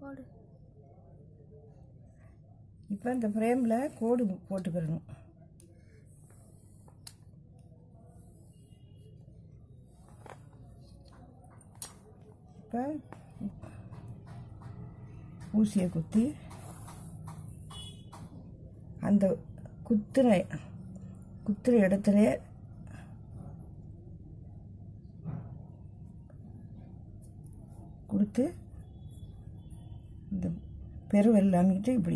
போடு இப்போ இந்த ஃப்ரேமில் கோடு போட்டுக்கிறணும் இப்போ ஊசியை குத்தி அந்த குத்துற குத்துற இடத்துல கொடுத்து இந்த பெருவெல்லாமிட்டு இப்படி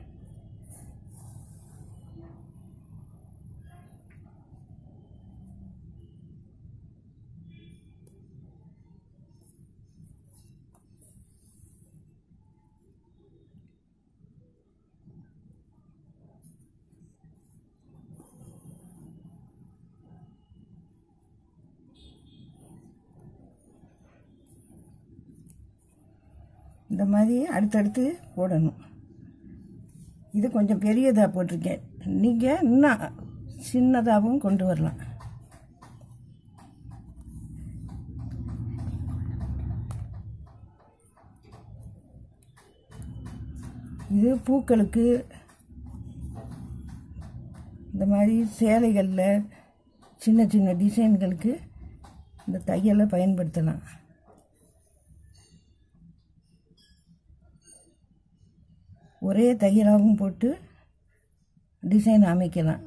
இந்த மாதிரி அடுத்தடுத்து போடணும் இது கொஞ்சம் பெரியதாக போட்டிருக்கேன் நீங்கள் இன்னும் சின்னதாகவும் கொண்டு வரலாம் இது பூக்களுக்கு இந்த மாதிரி சேலைகளில் சின்ன சின்ன டிசைன்களுக்கு இந்த தையலை பயன்படுத்தலாம் ஒரே தையலாகவும் போட்டு டிசைன் அமைக்கலாம்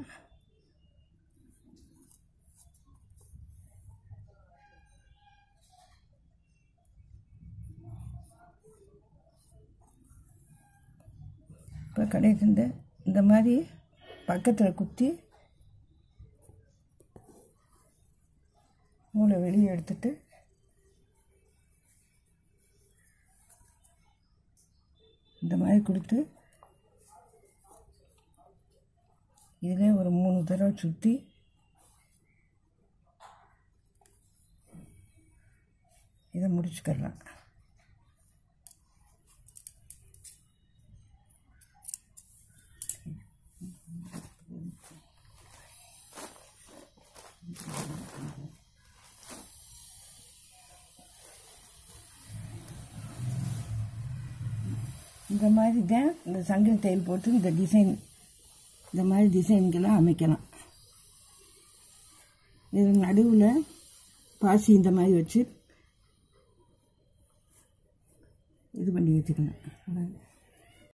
இப்போ கடைசி இந்த இந்த மாதிரி பக்கத்தில் குத்தி மூளை வெளியே எடுத்துட்டு இந்த மாதிரி கொடுத்து இதில் ஒரு மூணு தடவை சுற்றி இதை முடிச்சுக்கலாம் இந்த மாதிரி தான் இந்த சங்கிலி தையல் போட்டு இந்த டிசைன் இந்த மாதிரி டிசைன்களை அமைக்கலாம் இது நடுவில் பாசி இந்த மாதிரி வச்சு இது பண்ணி வச்சுக்கலாம்